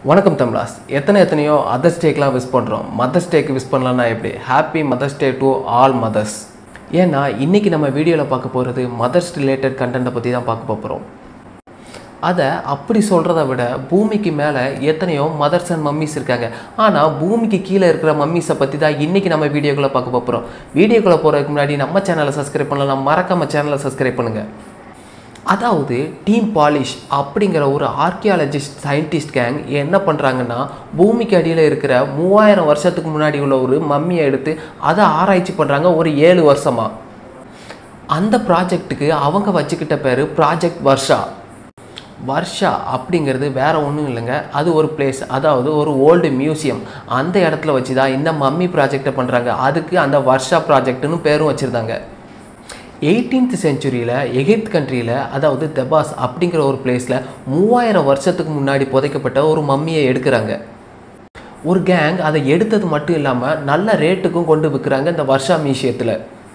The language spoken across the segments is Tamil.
வணக்கம் தமிழாஸ் எத்தனை எத்தனையோ அதர்ஸ் டேக்கெலாம் விஷ் பண்ணுறோம் மதர்ஸ் டேக்கு விஷ் பண்ணலான்னா எப்படி happy mother's day to all mothers ஏன்னா இன்றைக்கி நம்ம வீடியோவில் பார்க்க போகிறது மதர்ஸ் ரிலேட்டட் கண்டென்ட்டை பற்றி தான் பார்க்க போகிறோம் அதை அப்படி சொல்கிறத விட பூமிக்கு மேலே எத்தனையோ மதர்ஸ் அண்ட் மம்மிஸ் இருக்காங்க ஆனால் பூமிக்கு கீழே இருக்கிற மம்மிஸை பற்றி தான் இன்றைக்கி நம்ம வீடியோக்குள்ளே பார்க்க போகிறோம் வீடியோக்குள்ளே போகிறதுக்கு முன்னாடி நம்ம சேனலை சப்ஸ்கிரைப் பண்ணலாம் மறக்காம சேனலை சப்ஸ்கிரைப் பண்ணுங்கள் அதாவது டீம் பாலிஷ் அப்படிங்கிற ஒரு ஆர்கியாலஜிஸ்ட் சயின்டிஸ்ட் கேங் என்ன பண்ணுறாங்கன்னா பூமிக்கு அடியில் இருக்கிற மூவாயிரம் வருஷத்துக்கு முன்னாடி உள்ள ஒரு மம்மியை எடுத்து அதை ஆராய்ச்சி பண்ணுறாங்க ஒரு ஏழு வருஷமாக அந்த ப்ராஜெக்ட்டுக்கு அவங்க வச்சுக்கிட்ட பேர் ப்ராஜெக்ட் வர்ஷா வர்ஷா அப்படிங்கிறது வேற ஒன்றும் இல்லைங்க அது ஒரு பிளேஸ் அதாவது ஒரு ஓல்டு மியூசியம் அந்த இடத்துல வச்சு தான் இந்த மம்மி ப்ராஜெக்டை பண்ணுறாங்க அதுக்கு அந்த வர்ஷா ப்ராஜெக்ட்னு பேரும் வச்சுருந்தாங்க எயிட்டீன்த் செஞ்சுரியில் எகிப்த் கண்ட்ரியில் அதாவது தெபாஸ் அப்படிங்கிற ஒரு பிளேஸில் மூவாயிரம் வருஷத்துக்கு முன்னாடி புதைக்கப்பட்ட ஒரு மம்மியை எடுக்கிறாங்க ஒரு கேங் அதை எடுத்தது மட்டும் இல்லாமல் நல்ல ரேட்டுக்கும் கொண்டு விற்கிறாங்க இந்த வர்ஷா மியூசியத்தில்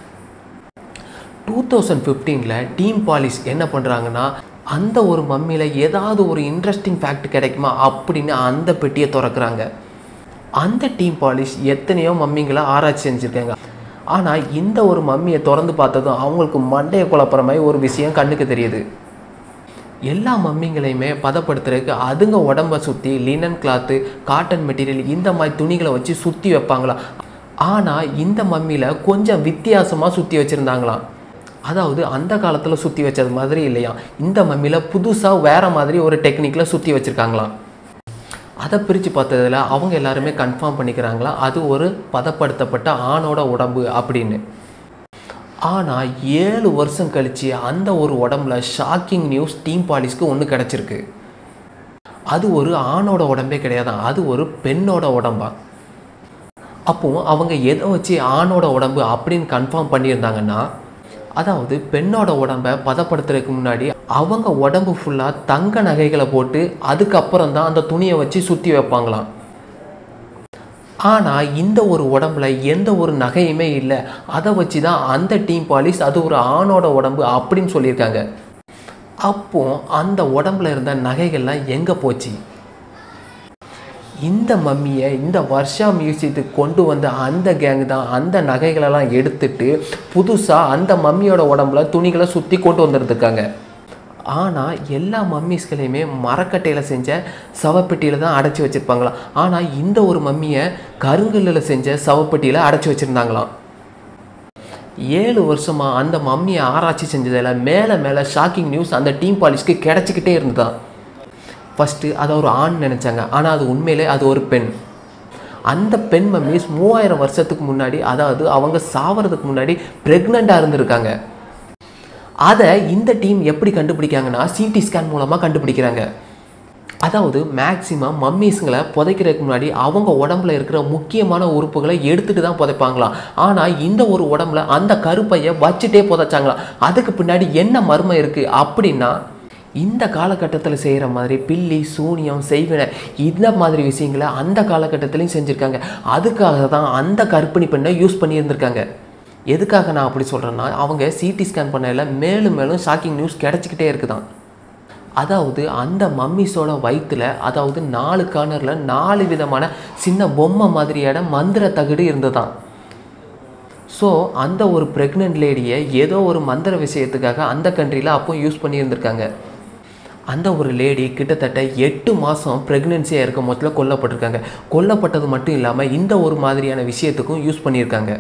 டூ தௌசண்ட் ஃபிஃப்டீனில் டீம் பாலிஸ் என்ன பண்ணுறாங்கன்னா அந்த ஒரு மம்மியில் ஏதாவது ஒரு இன்ட்ரெஸ்டிங் ஃபேக்ட் கிடைக்குமா அப்படின்னு அந்த பெட்டியை திறக்கிறாங்க அந்த டீம் பாலிஷ் எத்தனையோ மம்மிங்களை ஆராய்ச்சி செஞ்சுருக்காங்க ஆனால் இந்த ஒரு மம்மியை திறந்து பார்த்ததும் அவங்களுக்கு மண்டையை குழப்புற மாதிரி ஒரு விஷயம் கண்ணுக்கு தெரியுது எல்லா மம்மிங்களையுமே பதப்படுத்துறதுக்கு அதுங்க உடம்பை சுற்றி லினன் கிளாத்து காட்டன் மெட்டீரியல் இந்த மாதிரி துணிகளை வச்சு சுற்றி வைப்பாங்களா ஆனால் இந்த மம்மியில் கொஞ்சம் வித்தியாசமாக சுற்றி வச்சுருந்தாங்களாம் அதாவது அந்த காலத்தில் சுற்றி வச்சது மாதிரி இல்லையா இந்த மம்மியில் புதுசாக வேறு மாதிரி ஒரு டெக்னிக்கில் சுற்றி வச்சுருக்காங்களாம் அதை பிரித்து பார்த்ததில் அவங்க எல்லாருமே கன்ஃபார்ம் பண்ணிக்கிறாங்களா அது ஒரு பதப்படுத்தப்பட்ட ஆணோட உடம்பு அப்படின்னு ஆனால் ஏழு வருஷம் கழித்து அந்த ஒரு உடம்புல ஷாக்கிங் நியூஸ் டீம் பாலிஸ்க்கு ஒன்று கிடச்சிருக்கு அது ஒரு ஆணோட உடம்பே கிடையாதான் அது ஒரு பெண்ணோட உடம்பா அப்போ அவங்க எதை வச்சு ஆணோட உடம்பு அப்படின்னு கன்ஃபார்ம் பண்ணியிருந்தாங்கன்னா அதாவது பெண்ணோட உடம்பை பதப்படுத்துறதுக்கு முன்னாடி அவங்க உடம்பு ஃபுல்லாக தங்க நகைகளை போட்டு அதுக்கப்புறம் தான் அந்த துணியை வச்சு சுற்றி வைப்பாங்களாம் ஆனால் இந்த ஒரு உடம்புல எந்த ஒரு நகையுமே இல்லை அதை வச்சு தான் அந்த டீம் பாலிஸ் அது ஒரு ஆணோட உடம்பு அப்படின்னு சொல்லியிருக்காங்க அப்போ அந்த உடம்புல இருந்த நகைகள்லாம் எங்கே போச்சு இந்த மம்மியை இந்த வருஷா மியூசியத்துக்கு கொண்டு வந்த அந்த கேங் தான் அந்த நகைகளெல்லாம் எடுத்துட்டு புதுசாக அந்த மம்மியோட உடம்புல துணிகளை சுற்றி கொண்டு வந்துருந்துருக்காங்க ஆனால் எல்லா மம்மிஸ்களையுமே மரக்கட்டையில் செஞ்ச சவப்பெட்டியில் தான் அடைச்சி வச்சுருப்பாங்களாம் ஆனால் இந்த ஒரு மம்மியை கருங்கல்லில் செஞ்ச சவப்பெட்டியில் அடைச்சி வச்சுருந்தாங்களாம் ஏழு வருஷமாக அந்த மம்மியை ஆராய்ச்சி செஞ்சதில் மேலே மேலே ஷாக்கிங் நியூஸ் அந்த டீம் பாலிஸ்க்கு கிடச்சிக்கிட்டே இருந்துதான் ஃபஸ்ட்டு அதை ஒரு ஆண் நினச்சாங்க ஆனால் அது உண்மையிலே அது ஒரு பெண் அந்த பெண் மம்மிஸ் மூவாயிரம் வருஷத்துக்கு முன்னாடி அதாவது அவங்க சாவறதுக்கு முன்னாடி ப்ரெக்னெண்ட்டாக இருந்திருக்காங்க அதை இந்த டீம் எப்படி கண்டுபிடிக்காங்கன்னா சிடி ஸ்கேன் மூலமாக கண்டுபிடிக்கிறாங்க அதாவது மேக்சிமம் மம்மீஸுங்களை புதைக்கிறதுக்கு முன்னாடி அவங்க உடம்புல இருக்கிற முக்கியமான உறுப்புகளை எடுத்துகிட்டு தான் புதைப்பாங்களாம் ஆனால் இந்த ஒரு உடம்புல அந்த கருப்பையை வச்சுட்டே புதைச்சாங்களாம் அதுக்கு பின்னாடி என்ன மர்மம் இருக்குது அப்படின்னா இந்த காலகட்டத்தில் செய்கிற மாதிரி பில்லி சூனியம் செய்வினை இந்த மாதிரி விஷயங்களை அந்த காலகட்டத்திலையும் செஞ்சுருக்காங்க அதுக்காக தான் அந்த கற்பிணி பெண்ணை யூஸ் பண்ணியிருந்திருக்காங்க எதுக்காக நான் அப்படி சொல்கிறேன்னா அவங்க சிடி ஸ்கேன் பண்ணையில் மேலும் மேலும் ஷாக்கிங் நியூஸ் கிடச்சிக்கிட்டே இருக்குதான் அதாவது அந்த மம்மிஸோட வயிற்றில் அதாவது நாலு கார்னரில் நாலு விதமான சின்ன பொம்மை மாதிரியான மந்திர தகுடு இருந்ததான் ஸோ அந்த ஒரு ப்ரெக்னென்ட் லேடியை ஏதோ ஒரு மந்திர விஷயத்துக்காக அந்த கண்ட்ரியில் அப்போ யூஸ் பண்ணியிருந்திருக்காங்க அந்த ஒரு லேடி கிட்டத்தட்ட எட்டு மாதம் ப்ரெக்னென்சியாக இருக்க மொத்தத்தில் கொல்லப்பட்டிருக்காங்க கொல்லப்பட்டது மட்டும் இல்லாமல் இந்த ஒரு மாதிரியான விஷயத்துக்கும் யூஸ் பண்ணியிருக்காங்க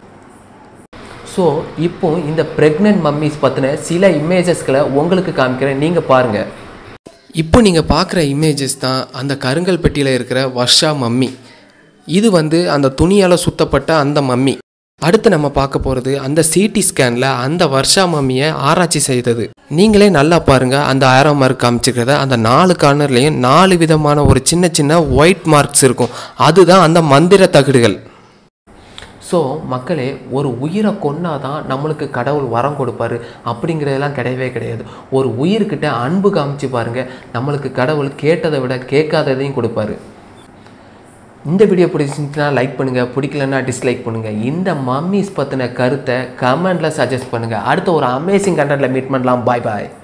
ஸோ இப்போ இந்த ப்ரெக்னென்ட் மம்மிஸ் பற்றின சில இமேஜஸ்களை உங்களுக்கு காமிக்கிறேன் நீங்கள் பாருங்கள் இப்போ நீங்கள் பார்க்குற இமேஜஸ் தான் அந்த கருங்கல் பெட்டியில் இருக்கிற வர்ஷா மம்மி இது வந்து அந்த துணியால் சுத்தப்பட்ட அந்த மம்மி அடுத்து நம்ம பார்க்க போகிறது அந்த சிடி ஸ்கேனில் அந்த வர்ஷா மம்மியை ஆராய்ச்சி செய்தது நீங்களே நல்லா பாருங்கள் அந்த ஆரோ மார்க் காமிச்சிருக்கிறத அந்த நாலு கார்னர்லேயும் நாலு விதமான ஒரு சின்ன சின்ன ஒயிட் மார்க்ஸ் இருக்கும் அதுதான் அந்த மந்திர தகடுகள் ஸோ மக்களே ஒரு உயிரை கொன்னாதான் நம்மளுக்கு கடவுள் வரம் கொடுப்பாரு அப்படிங்கிறதெல்லாம் கிடையவே கிடையாது ஒரு உயிர்கிட்ட அன்பு காமிச்சு பாருங்க நம்மளுக்கு கடவுள் கேட்டதை விட கேட்காததையும் கொடுப்பாரு இந்த வீடியோ பிடிச்சிருந்துச்சுன்னா லைக் பண்ணுங்கள் பிடிக்கலன்னா டிஸ்லைக் பண்ணுங்கள் இந்த மம்மிஸ் பற்றின கருத்தை கமெண்டில் சஜஸ்ட் பண்ணுங்கள் அடுத்த ஒரு அமேசிங் கண்டென்ட்டில் மீட் பண்ணலாம் பாய் பாய்